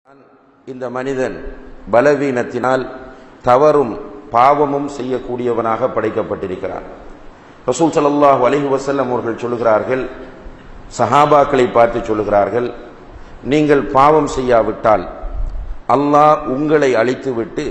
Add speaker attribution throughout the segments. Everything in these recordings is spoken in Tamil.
Speaker 1: இந்த மனிதன் பலவீனத்தினால் தவறும் பாவமும் செய்யக்கூடியவனாக படைக்கப்பட்டிருக்கிறான் ரசூல் ஸல்லல்லாஹு அலைஹி வஸல்லம் அவர்கள் சொல்லுகிறார்கள் சஹாபாக்களை பார்த்து சொல்லுகிறார்கள் நீங்கள் பாவம் செய்யாவிட்டால் அல்லாஹ் உங்களை அழித்துவிட்டு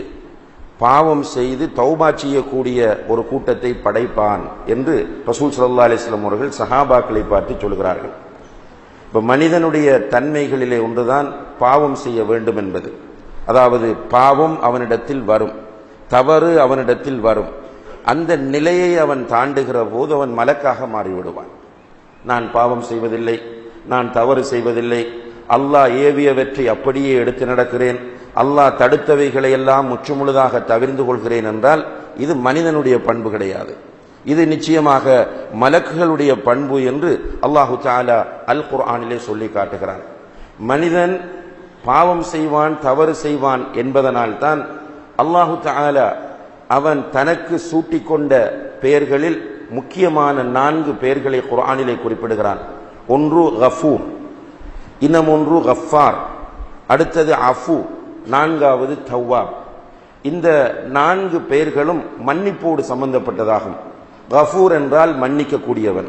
Speaker 1: பாவம் செய்து தௌபா செய்யக்கூடிய ஒரு கூட்டத்தை படைப்பான் என்று ரசூல் ஸல்லல்லாஹு அலைஹி வஸல்லம் அவர்கள் சஹாபாக்களை பார்த்து சொல்லுகிறார்கள் இப்ப மனிதனுடைய தன்மைகளிலே ஒன்றுதான் பாவம் செய்ய வேண்டும் என்பது அதாவது பாவம் அவனிடத்தில் வரும் தவறு அவனிடத்தில் வரும் அந்த நிலையை அவன் தாண்டுகிற போது அவன் மலக்காக மாறிவிடுவான் நான் பாவம் செய்வதில்லை நான் தவறு செய்வதில்லை அல்லாஹ் ஏவியவற்றை அப்படியே எடுத்து நடக்கிறேன் அல்லாஹ் தடுத்தவைகளை எல்லாம் முற்றுமுழுதாக தவிர்ந்து கொள்கிறேன் என்றால் இது மனிதனுடைய பண்பு கிடையாது இது நிச்சயமாக மலக்குகளுடைய பண்பு என்று அல்லாஹு தாலா அல் குர்ஆனிலே சொல்லி காட்டுகிறான் மனிதன் பாவம் செய்வான் தவறு செய்வான் என்பதனால் தான் அல்லாஹு தாலா அவன் தனக்கு சூட்டிக்கொண்ட பெயர்களில் முக்கியமான நான்கு பெயர்களை குர்ஆனிலே குறிப்பிடுகிறான் ஒன்று கஃபூர் இன்னும் ஒன்று கஃபார் அடுத்தது அஃபு நான்காவது தவ்வாப் இந்த நான்கு பெயர்களும் மன்னிப்போடு சம்பந்தப்பட்டதாகும் கஃபூர் என்றால் மன்னிக்கக்கூடியவன்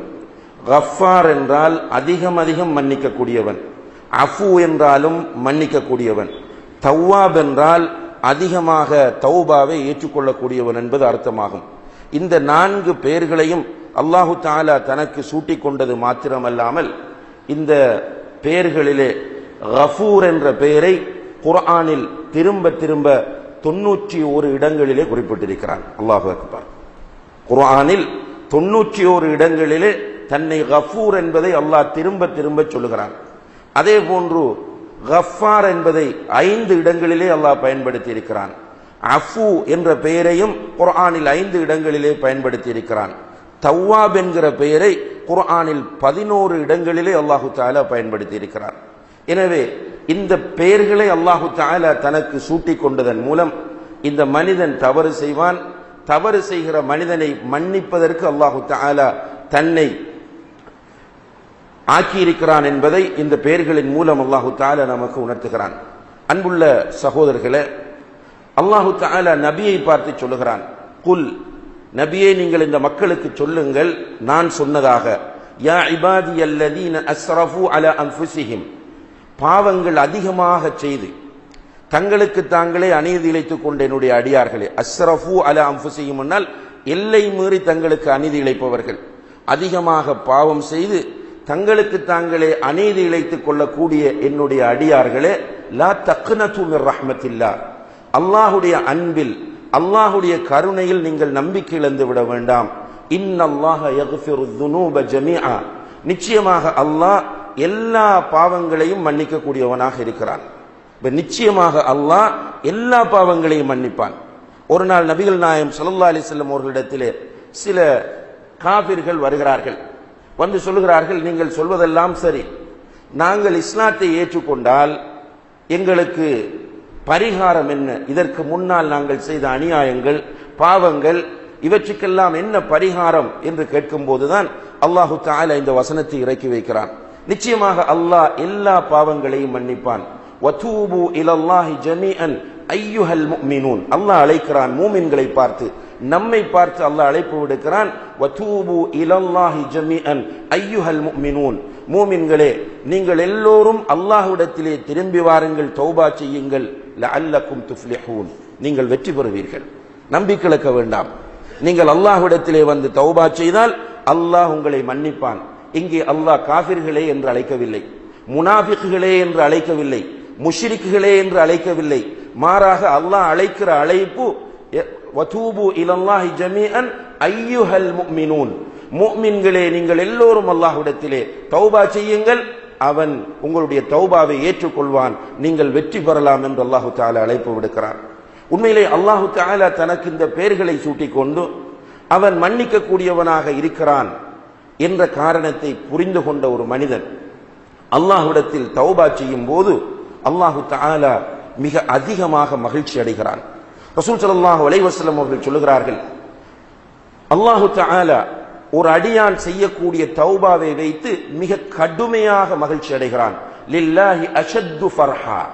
Speaker 1: கஃபார் என்றால் அதிகம் அதிகம் மன்னிக்கக்கூடியவன் அஃபு என்றாலும் மன்னிக்கக்கூடியவன் தவ்வாப் என்றால் அதிகமாக தௌபாவை ஏற்றுக்கொள்ளக்கூடியவன் என்பது அர்த்தமாகும் இந்த நான்கு பெயர்களையும் அல்லாஹு தாலா தனக்கு சூட்டிக் கொண்டது மாத்திரமல்லாமல் இந்த பெயர்களிலே கஃபூர் என்ற பெயரை குர்ஆனில் திரும்ப திரும்ப தொன்னூற்றி ஒரு இடங்களிலே குறிப்பிட்டிருக்கிறான் அல்லாஹு அக்பர் குர்ஆனில் தொன்னூற்றி ஒரு இடங்களிலே தன்னை கஃபூர் என்பதை அல்லாஹ் திரும்ப திரும்ப சொல்லுகிறான் அதே போன்று கஃபார் என்பதை ஐந்து இடங்களிலே அல்லாஹ் பயன்படுத்தி இருக்கிறான் அஃபு என்ற பெயரையும் குர்ஆனில் ஐந்து இடங்களிலே பயன்படுத்தி இருக்கிறான் தவ்வாப் என்கிற பெயரை குர்ஆனில் பதினோரு இடங்களிலே அல்லாஹு தாலா பயன்படுத்தி இருக்கிறார் எனவே இந்த பெயர்களை அல்லாஹு தாலா தனக்கு சூட்டிக் கொண்டதன் மூலம் இந்த மனிதன் தவறு செய்வான் தவறு செய்கிற மனிதனை மன்னிப்பதற்கு அல்லாஹு தாலா தன்னை ஆக்கியிருக்கிறான் என்பதை இந்த பெயர்களின் மூலம் அல்லாஹு தாலா நமக்கு உணர்த்துகிறான் அன்புள்ள சகோதரர்களே அல்லாஹு தாலா நபியை பார்த்து சொல்லுகிறான் குல் நபியே நீங்கள் இந்த மக்களுக்கு சொல்லுங்கள் நான் சொன்னதாக யா இபாதி அல்லதீன அஸ்ரஃபு அல அன்ஃபுசிஹிம் பாவங்கள் அதிகமாக செய்து தங்களுக்கு தாங்களே அநீதி இழைத்துக் கொண்ட என்னுடைய அடியார்களே அஸ்ரஃபு அல அம்புசியும் முன்னால் எல்லை மீறி தங்களுக்கு அநீதி இழைப்பவர்கள் அதிகமாக பாவம் செய்து தங்களுக்கு தாங்களே அநீதி இழைத்துக் கொள்ளக்கூடிய என்னுடைய அடியார்களே லா தக்னது மிர் ரஹ்மத்தில்லா அல்லாஹுடைய அன்பில் அல்லாஹுடைய கருணையில் நீங்கள் நம்பிக்கை இழந்து விட வேண்டாம் இன்னல்லாஹ யக்ஃபிரு துனூப ஜமீஆ நிச்சயமாக அல்லாஹ் எல்லா பாவங்களையும் மன்னிக்கக்கூடியவனாக இருக்கிறான் இப்ப நிச்சயமாக அல்லாஹ் எல்லா பாவங்களையும் மன்னிப்பான் ஒரு நாள் நபிகள் நாயம் சல்லா அலிசல்லம் அவர்களிடத்திலே சில காபிர்கள் வருகிறார்கள் வந்து சொல்லுகிறார்கள் நீங்கள் சொல்வதெல்லாம் சரி நாங்கள் இஸ்லாத்தை ஏற்றுக்கொண்டால் எங்களுக்கு பரிகாரம் என்ன இதற்கு முன்னால் நாங்கள் செய்த அநியாயங்கள் பாவங்கள் இவற்றுக்கெல்லாம் என்ன பரிகாரம் என்று கேட்கும் போதுதான் அல்லாஹு தாலா இந்த வசனத்தை இறக்கி வைக்கிறான் நிச்சயமாக அல்லாஹ் எல்லா பாவங்களையும் மன்னிப்பான் வதூபு இலல்லாஹி ஜமீஅன் ஐயுஹல் முஃமினூன் அல்லாஹ் அழைக்கிறான் மூமின்களை பார்த்து நம்மை பார்த்து அல்லாஹ் அழைப்பு விடுக்கிறான் வதூபு இலல்லாஹி ஜமீஅன் ஐயுஹல் முஃமினூன் மூமின்களே நீங்கள் எல்லோரும் அல்லாஹ்விடத்திலே திரும்பி வாருங்கள் தௌபா செய்யுங்கள் லஅல்லக்கும் துஃப்லிஹூன் நீங்கள் வெற்றி பெறுவீர்கள் நம்பிக்கை இழக்க வேண்டாம் நீங்கள் அல்லாஹ்விடத்திலே வந்து தௌபா செய்தால் அல்லாஹ் உங்களை மன்னிப்பான் இங்கே அல்லாஹ் காபிர்களே என்று அழைக்கவில்லை முனாஃபிக்குகளே என்று அழைக்கவில்லை முஷ்ரிக்குகளே என்று அழைக்கவில்லை மாறாக அல்லாஹ் அழைக்கிற அழைப்பு வதூபு இலல்லாஹி ஜமீஅன் ஐயுஹல் முஃமினூன் முஃமின்களே நீங்கள் எல்லோரும் அல்லாஹ்விடத்திலே தௌபா செய்யுங்கள் அவன் உங்களுடைய தௌபாவை ஏற்றுக்கொள்வான் நீங்கள் வெற்றி பெறலாம் என்று அல்லாஹு தாலா அழைப்பு விடுக்கிறார் உண்மையிலே அல்லாஹு தாலா தனக்கு இந்த பெயர்களை சூட்டிக் கொண்டு அவன் மன்னிக்க கூடியவனாக இருக்கிறான் என்ற காரணத்தை புரிந்து கொண்ட ஒரு மனிதன் அல்லாஹ்விடத்தில் தௌபா செய்யும் போது அல்லாஹு தாலா மிக அதிகமாக மகிழ்ச்சி அடைகிறான் ரசூல் சல்லாஹு அலைவசலம் அவர்கள் சொல்லுகிறார்கள் அல்லாஹு தாலா ஒரு அடியான் செய்யக்கூடிய தௌபாவை வைத்து மிக கடுமையாக மகிழ்ச்சி அடைகிறான் லில்லாஹி அஷத்து ஃபர்ஹா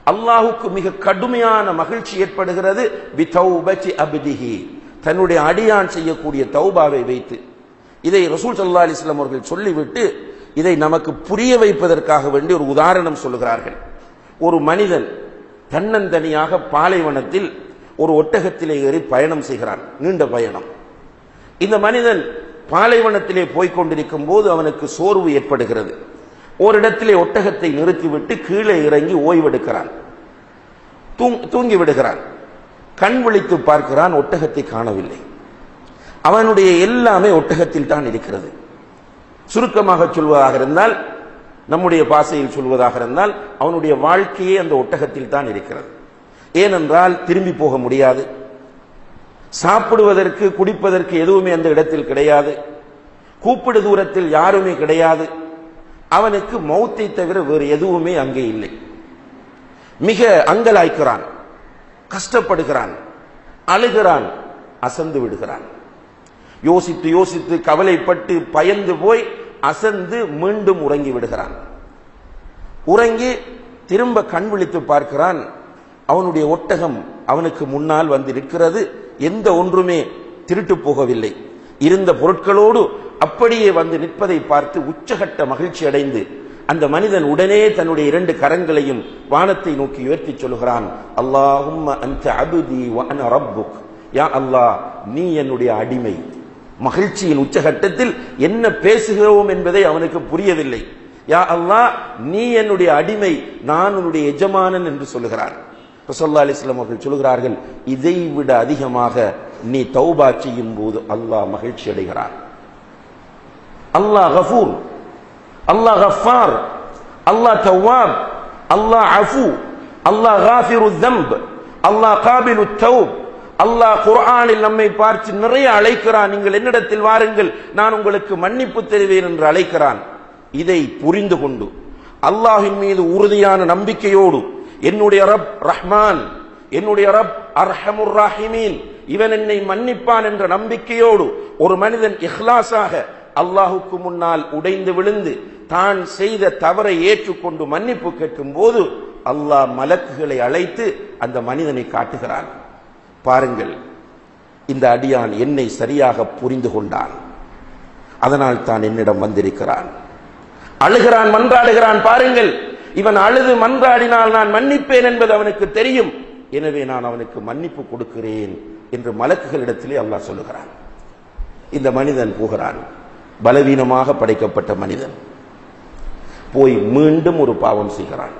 Speaker 1: அல்லாஹுக்கு மிக கடுமையான மகிழ்ச்சி ஏற்படுகிறது பிதௌபதி அப்திஹி தன்னுடைய அடியான் செய்யக்கூடிய தௌபாவை வைத்து இதை ரசூல் சல்லா அலிஸ்லாம் அவர்கள் சொல்லிவிட்டு இதை நமக்கு புரிய வைப்பதற்காக வேண்டி ஒரு உதாரணம் சொல்லுகிறார்கள் ஒரு மனிதன் தன்னந்தனியாக பாலைவனத்தில் ஒரு ஒட்டகத்திலே ஏறி பயணம் செய்கிறான் நீண்ட பயணம் இந்த மனிதன் பாலைவனத்திலே போய்க் கொண்டிருக்கும் போது அவனுக்கு சோர்வு ஏற்படுகிறது ஓரிடத்திலே ஒட்டகத்தை நிறுத்திவிட்டு கீழே இறங்கி ஓய்வெடுக்கிறான் தூங்- தூங்கி விடுகிறான் கண் விழித்து பார்க்கிறான் ஒட்டகத்தை காணவில்லை அவனுடைய எல்லாமே ஒட்டகத்தில் தான் இருக்கிறது சுருக்கமாக சொல்வதாக இருந்தால் நம்முடைய பாசையில் சொல்வதாக இருந்தால் அவனுடைய வாழ்க்கையே அந்த ஒட்டகத்தில் தான் இருக்கிறது ஏனென்றால் திரும்பி போக முடியாது சாப்பிடுவதற்கு குடிப்பதற்கு எதுவுமே அந்த இடத்தில் கிடையாது கூப்பிடு தூரத்தில் யாருமே கிடையாது அவனுக்கு மௌத்தை தவிர வேறு எதுவுமே அங்கே இல்லை மிக அங்கலாய்க்கிறான் கஷ்டப்படுகிறான் அழுகிறான் அசந்து விடுகிறான் யோசித்து யோசித்து கவலைப்பட்டு பயந்து போய் அசந்து மீண்டும் உறங்கி விடுகிறான் உறங்கி திரும்ப கண் விழித்து பார்க்கிறான் அவனுடைய ஒட்டகம் அவனுக்கு முன்னால் வந்து நிற்கிறது எந்த ஒன்றுமே திருட்டு போகவில்லை இருந்த பொருட்களோடு அப்படியே வந்து நிற்பதை பார்த்து உச்சகட்ட மகிழ்ச்சி அடைந்து அந்த மனிதன் உடனே தன்னுடைய இரண்டு கரங்களையும் வானத்தை நோக்கி உயர்த்தி சொல்கிறான் அல்லாஹும்ம அன்த அபுதி வ அன ரப்புக் யா அல்லாஹ் நீ என்னுடைய அடிமை மகிழ்ச்சியின் உச்சகட்டத்தில் என்ன பேசுகிறோம் என்பதை அவனுக்கு புரியவில்லை யா அல்லாஹ் நீ என்னுடைய அடிமை நான் உன்னுடைய எஜமானன் என்று சொல்லுகிறான் ரசல்லா அலிஸ்லாம் அவர்கள் சொல்கிறார்கள் இதை விட அதிகமாக நீ தௌபா செய்யும் போது அல்லாஹ் மகிழ்ச்சி அடைகிறான் அல்லாஹ் கஃபூர் அல்லாஹ் கஃபார் அல்லாஹ் தவ்வாப் அல்லாஹ் அஃபு அல்லாஹ் காஃபிரு தம்ப் அல்லாஹ் காபிலு தௌப் அல்லாஹ் குர்ஆனில் நம்மை பார்த்து நிறைய அழைக்கிறான் நீங்கள் என்னிடத்தில் வாருங்கள் நான் உங்களுக்கு மன்னிப்பு தருவேன் என்று அழைக்கிறான் இதை புரிந்து கொண்டு அல்லாஹின் மீது உறுதியான நம்பிக்கையோடு என்னுடைய ரப் ரஹ்மான் என்னுடைய ரப் அர்ஹமுர் ராஹிமீன் இவன் என்னை மன்னிப்பான் என்ற நம்பிக்கையோடு ஒரு மனிதன் இஹ்லாஸாக அல்லாஹுக்கு முன்னால் உடைந்து விழுந்து தான் செய்த தவறை ஏற்றுக்கொண்டு மன்னிப்பு கேட்கும் போது அல்லாஹ் மலக்குகளை அழைத்து அந்த மனிதனை காட்டுகிறான் பாருங்கள் இந்த அடியான் என்னை சரியாக புரிந்து கொண்டான் அதனால் தான் என்னிடம் வந்திருக்கிறான் அழுகிறான் மன்றாடுகிறான் பாருங்கள் இவன் அழுது மன்றாடினால் நான் மன்னிப்பேன் என்பது அவனுக்கு தெரியும் எனவே நான் அவனுக்கு மன்னிப்பு கொடுக்கிறேன் என்று மலக்குகளிடத்திலே அல்லாஹ் சொல்லுகிறான் இந்த மனிதன் போகிறான் பலவீனமாக படைக்கப்பட்ட மனிதன் போய் மீண்டும் ஒரு பாவம் செய்கிறான்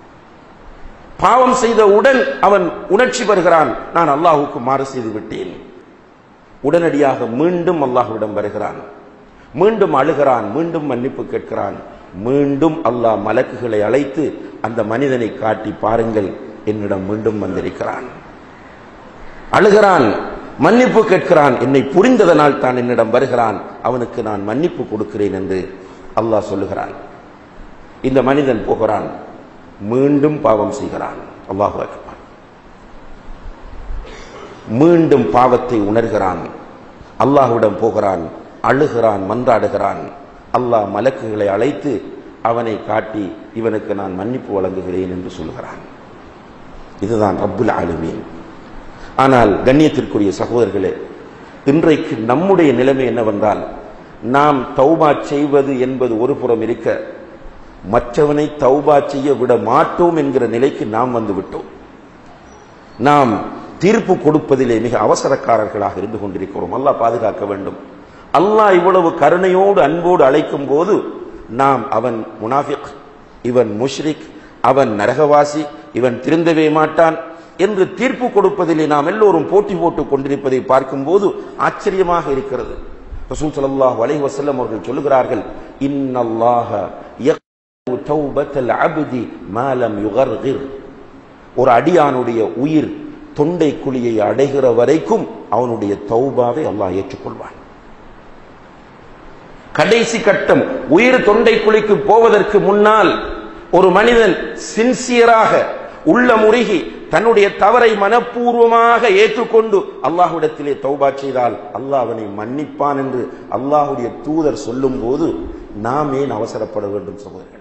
Speaker 1: பாவம் செய்தவுடன் அவன் உணர்ச்சி பெறுகிறான் நான் அல்லாஹுக்கு மாறு செய்து விட்டேன் உடனடியாக மீண்டும் அல்லாஹ்விடம் வருகிறான் மீண்டும் அழுகிறான் மீண்டும் மன்னிப்பு கேட்கிறான் மீண்டும் அல்லாஹ் மலக்குகளை அழைத்து அந்த மனிதனை காட்டி பாருங்கள் என்னிடம் மீண்டும் வந்திருக்கிறான் அழுகிறான் மன்னிப்பு கேட்கிறான் என்னை புரிந்ததனால் தான் என்னிடம் வருகிறான் அவனுக்கு நான் மன்னிப்பு கொடுக்கிறேன் என்று அல்லாஹ் சொல்லுகிறான் இந்த மனிதன் போகிறான் மீண்டும் பாவம் செய்கிறான் அல்லாஹு அக்பர் மீண்டும் பாவத்தை உணர்கிறான் அல்லாஹ்விடம் போகிறான் அழுகிறான் மன்றாடுகிறான் அல்லாஹ் மலக்குகளை அழைத்து அவனை காட்டி இவனுக்கு நான் மன்னிப்பு வழங்குகிறேன் என்று சொல்கிறான் இதுதான் ரப்புல் ஆலுமீன் ஆனால் கண்ணியத்திற்குரிய சகோதரர்களே இன்றைக்கு நம்முடைய நிலைமை என்னவென்றால் நாம் தௌபா செய்வது என்பது ஒரு புறம் இருக்க மற்றவனை தௌபா செய்ய விட மாட்டோம் என்கிற நிலைக்கு நாம் வந்து விட்டோம் நாம் தீர்ப்பு கொடுப்பதிலே மிக அவசரக்காரர்களாக இருந்து கொண்டிருக்கிறோம் அல்லாஹ் பாதுகாக்க வேண்டும் அல்லாஹ் இவ்வளவு கருணையோடு அன்போடு அழைக்கும் போது நாம் அவன் முனாஃபிக் இவன் முஷ்ரிக் அவன் நரகவாசி இவன் திருந்தவே மாட்டான் என்று தீர்ப்பு கொடுப்பதிலே நாம் எல்லோரும் போட்டி போட்டுக் கொண்டிருப்பதை பார்க்கும்போது ஆச்சரியமாக இருக்கிறது ரசூல் ஸல்லல்லாஹு அலைஹி வஸல்லம் அவர்கள் சொல்லுகிறார்கள் இன்னல்லாஹ யக்பு தௌபத்தல் அப்தி மா லம் யுகர்கிர் ஒரு அடியானுடைய உயிர் தொண்டை குழியை அடைகிற வரைக்கும் அவனுடைய தௌபாவை அல்லாஹ் ஏற்றுக்கொள்வான் கடைசி கட்டம் உயிர் தொண்டை குழிக்கு போவதற்கு முன்னால் ஒரு மனிதன் சின்சியராக உள்ள முருகி தன்னுடைய தவறை மனப்பூர்வமாக ஏற்றுக்கொண்டு அல்லாஹ்விடத்திலே தௌபா செய்தால் அல்லாஹ் அவனை மன்னிப்பான் என்று அல்லாஹ்வுடைய தூதர் சொல்லும் போது நாம் ஏன் அவசரப்பட வேண்டும் சகோதரர்கள்